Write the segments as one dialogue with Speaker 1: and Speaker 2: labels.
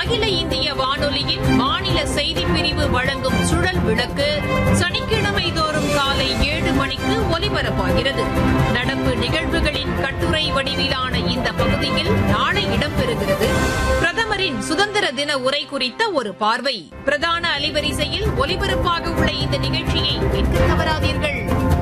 Speaker 1: அகில இந்திய வானொலியின் மாநில செய்திப் பிரிவு வழங்கும் சுழல் விளக்கு சனிக்கிழமை தோறும் காலை ஏழு மணிக்கு ஒலிபரப்பாகிறது நடப்பு நிகழ்வுகளின் கட்டுரை வடிவிலான இந்த பகுதியில் நாளை இடம்பெறுகிறது பிரதமரின் சுதந்திர தின உரை குறித்த ஒரு பார்வை பிரதான அலைவரிசையில் ஒலிபரப்பாக உள்ள இந்த நிகழ்ச்சியை கேட்க தவறாதீர்கள்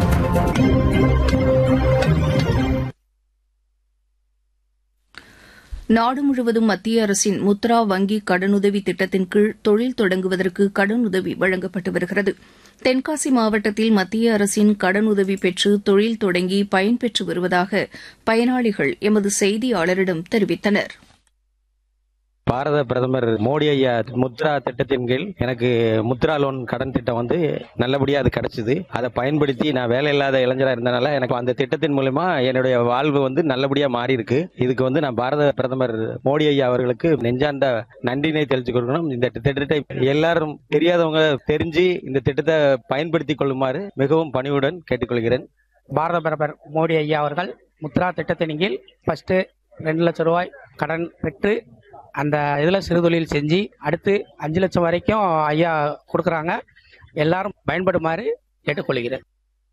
Speaker 2: நாடு முழுவதும் மத்திய அரசின் முத்ரா வங்கி கடனுதவி திட்டத்தின் கீழ் தொழில் தொடங்குவதற்கு கடனுதவி வழங்கப்பட்டு வருகிறது தென்காசி மாவட்டத்தில் மத்திய அரசின் கடனுதவி பெற்று தொழில் தொடங்கி பயன்பெற்று வருவதாக பயனாளிகள் எமது செய்தியாளரிடம் தெரிவித்தனர்
Speaker 3: பாரத பிரதமர் மோடி ஐயா முத்ரா திட்டத்தின் கீழ் எனக்கு முத்ரா லோன் கடன் திட்டம் வந்து நல்லபடியா அது கிடைச்சது அதை பயன்படுத்தி நான் வேலை இல்லாத இளைஞரா இருந்தனால எனக்கு அந்த திட்டத்தின் மூலமா என்னுடைய வாழ்வு வந்து நல்லபடியா மாறி இருக்கு இதுக்கு வந்து நான் பாரத பிரதமர் மோடி ஐயா அவர்களுக்கு நெஞ்சார்ந்த நன்றினை தெரிவித்துக் கொள்ளணும் இந்த திட்டத்தை எல்லாரும் தெரியாதவங்க தெரிஞ்சு இந்த திட்டத்தை பயன்படுத்திக் கொள்ளுமாறு மிகவும் பணிவுடன் கேட்டுக்கொள்கிறேன்
Speaker 4: பாரத பிரதமர் மோடி ஐயா அவர்கள் முத்ரா திட்டத்தின் கீழ் ஃபர்ஸ்ட் ரெண்டு லட்சம் ரூபாய் கடன் பெற்று அந்த இதில் சிறுதொழில் செஞ்சு அடுத்து அஞ்சு லட்சம் வரைக்கும் ஐயா கொடுக்குறாங்க எல்லாரும் பயன்படுமாறு கேட்டுக்கொள்கிறேன்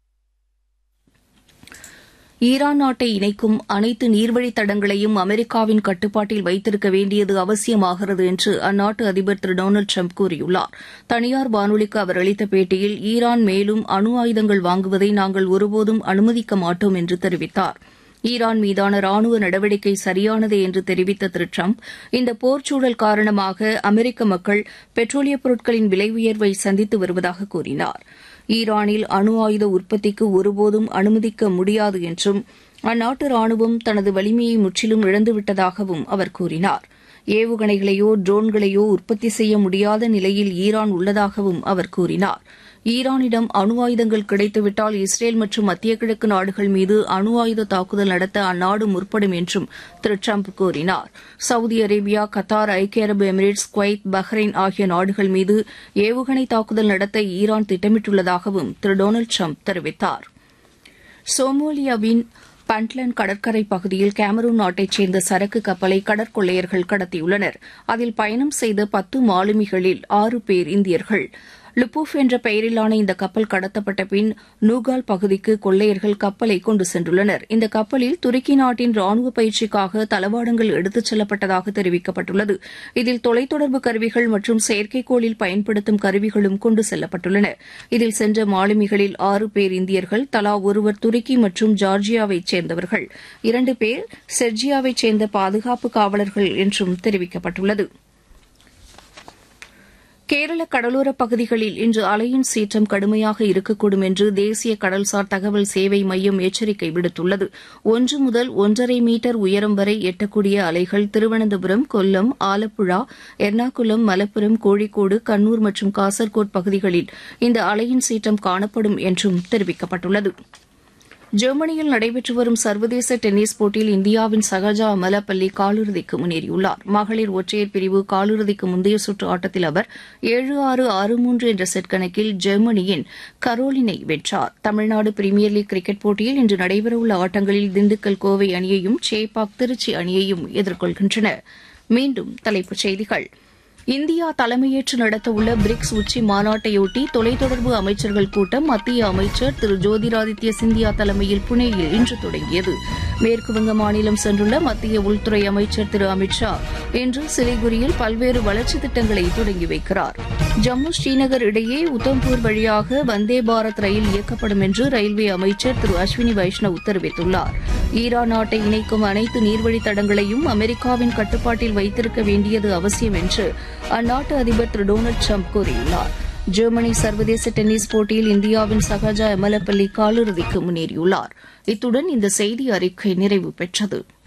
Speaker 2: ஈரான் நாட்டை இணைக்கும் அனைத்து நீர்வழித் தடங்களையும் அமெரிக்காவின் கட்டுப்பாட்டில் வைத்திருக்க வேண்டியது அவசியமாகிறது என்று அந்நாட்டு அதிபர் திரு டொனால்டு ட்ரம்ப் கூறியுள்ளார் தனியார் வானொலிக்கு அவர் அளித்த பேட்டியில் ஈரான் மேலும் அணு ஆயுதங்கள் வாங்குவதை நாங்கள் ஒருபோதும் அனுமதிக்க மாட்டோம் என்று தெரிவித்தார் ஈரான் மீதான ராணுவ நடவடிக்கை சரியானதே என்று தெரிவித்த திரு ட்ரம்ப் இந்த போர்ச்சூழல் காரணமாக அமெரிக்க மக்கள் பெட்ரோலியப் பொருட்களின் விலை உயர்வை சந்தித்து வருவதாக கூறினார் ஈரானில் அணு ஆயுத உற்பத்திக்கு ஒருபோதும் அனுமதிக்க முடியாது என்றும் அந்நாட்டு ராணுவம் தனது வலிமையை முற்றிலும் இழந்துவிட்டதாகவும் அவர் கூறினார் ஏவுகணைகளையோ ட்ரோன்களையோ உற்பத்தி செய்ய முடியாத நிலையில் ஈரான் உள்ளதாகவும் அவர் கூறினார் ஈரானிடம் அணு ஆயுதங்கள் கிடைத்துவிட்டால் இஸ்ரேல் மற்றும் மத்திய கிழக்கு நாடுகள் மீது அணு ஆயுத தாக்குதல் நடத்த அந்நாடு முற்படும் என்றும் திரு ட்ரம்ப் கூறினார் சவுதி அரேபியா கத்தார் ஐக்கிய அரபு எமிரேட்ஸ் குவைத் பஹ்ரைன் ஆகிய நாடுகள் மீது ஏவுகணை தாக்குதல் நடத்த ஈரான் திட்டமிட்டுள்ளதாகவும் திரு டொனால்டு ட்ரம்ப் தெரிவித்தார் சோமாலியாவின் பண்ட்லன் கடற்கரை பகுதியில் கேமரூன் நாட்டைச் சேர்ந்த சரக்கு கப்பலை கடற்கொள்ளையர்கள் கடத்தியுள்ளனர் அதில் பயணம் செய்த பத்து மாலுமிகளில் ஆறு பேர் இந்தியர்கள் லுபூஃப் என்ற பெயரிலான இந்த கப்பல் கடத்தப்பட்ட பின் நூகால் பகுதிக்கு கொள்ளையர்கள் கப்பலை கொண்டு சென்றுள்ளனர் இந்த கப்பலில் துருக்கி நாட்டின் ராணுவ பயிற்சிக்காக தளவாடங்கள் எடுத்துச் செல்லப்பட்டதாக தெரிவிக்கப்பட்டுள்ளது இதில் தொலைத்தொடர்பு கருவிகள் மற்றும் செயற்கைக்கோளில் பயன்படுத்தும் கருவிகளும் கொண்டு செல்லப்பட்டுள்ளன இதில் சென்ற மாலுமிகளில் ஆறு பேர் இந்தியர்கள் தலா ஒருவர் துருக்கி மற்றும் ஜார்ஜியாவைச் சேர்ந்தவர்கள் இரண்டு பேர் செர்ஜியாவைச் சேர்ந்த பாதுகாப்பு காவலர்கள் என்றும் தெரிவிக்கப்பட்டுள்ளது கேரள கடலோரப் பகுதிகளில் இன்று அலையின் சீற்றம் கடுமையாக இருக்கக்கூடும் என்று தேசிய கடல்சார் தகவல் சேவை மையம் எச்சரிக்கை விடுத்துள்ளது ஒன்று முதல் ஒன்றரை மீட்டர் உயரம் வரை எட்டக்கூடிய அலைகள் திருவனந்தபுரம் கொல்லம் ஆலப்புழா எர்ணாகுளம் மலப்புரம் கோழிக்கோடு கண்ணூர் மற்றும் காசர்கோட் பகுதிகளில் இந்த அலையின் சீற்றம் காணப்படும் என்றும் தெரிவிக்கப்பட்டுள்ளது ஜெர்மனியில் நடைபெற்று வரும் சர்வதேச டென்னிஸ் போட்டியில் இந்தியாவின் சகஜா அமலப்பள்ளி காலிறுதிக்கு முன்னேறியுள்ளார் மகளிர் ஒற்றையர் பிரிவு காலிறுதிக்கு முந்தைய சுற்று ஆட்டத்தில் அவர் ஏழு ஆறு ஆறு மூன்று என்ற செட் கணக்கில் ஜெர்மனியின் கரோலினை வென்றார் தமிழ்நாடு பிரீமியர் லீக் கிரிக்கெட் போட்டியில் இன்று நடைபெறவுள்ள ஆட்டங்களில் திண்டுக்கல் கோவை அணியையும் சேப்பாக் திருச்சி அணியையும் எதிர்கொள்கின்றன மீண்டும் தலைப்புச் செய்திகள் இந்தியா தலைமையேற்று நடத்தவுள்ள பிரிக்ஸ் உச்சி மாநாட்டையொட்டி தொலைத்தொடர்பு அமைச்சர்கள் கூட்டம் மத்திய அமைச்சர் திரு ஜோதிராதித்ய சிந்தியா தலைமையில் புனேயில் இன்று தொடங்கியது மேற்குவங்க மாநிலம் சென்றுள்ள மத்திய உள்துறை அமைச்சர் திரு அமித் ஷா இன்று சிலிகுரியில் பல்வேறு வளர்ச்சித் திட்டங்களை தொடங்கி வைக்கிறார் ஜம்மு ஸ்ரீநகர் இடையே உத்தம்பூர் வழியாக வந்தே பாரத் ரயில் இயக்கப்படும் என்று ரயில்வே அமைச்சர் திரு அஸ்வினி வைஷ்ணவ் தெரிவித்துள்ளார் ஈரான் நாட்டை இணைக்கும் அனைத்து நீர்வழித் தடங்களையும் அமெரிக்காவின் கட்டுப்பாட்டில் வைத்திருக்க வேண்டியது அவசியம் என்று அந்நாட்டு அதிபர் திரு டொனால்டு ட்ரம்ப் கூறியுள்ளார் ஜெர்மனி சர்வதேச டென்னிஸ் போட்டியில் இந்தியாவின் சகஜா எமலப்பள்ளி காலிறுதிக்கு முன்னேறியுள்ளார் இத்துடன் இந்த செய்தி அறிக்கை நிறைவு பெற்றது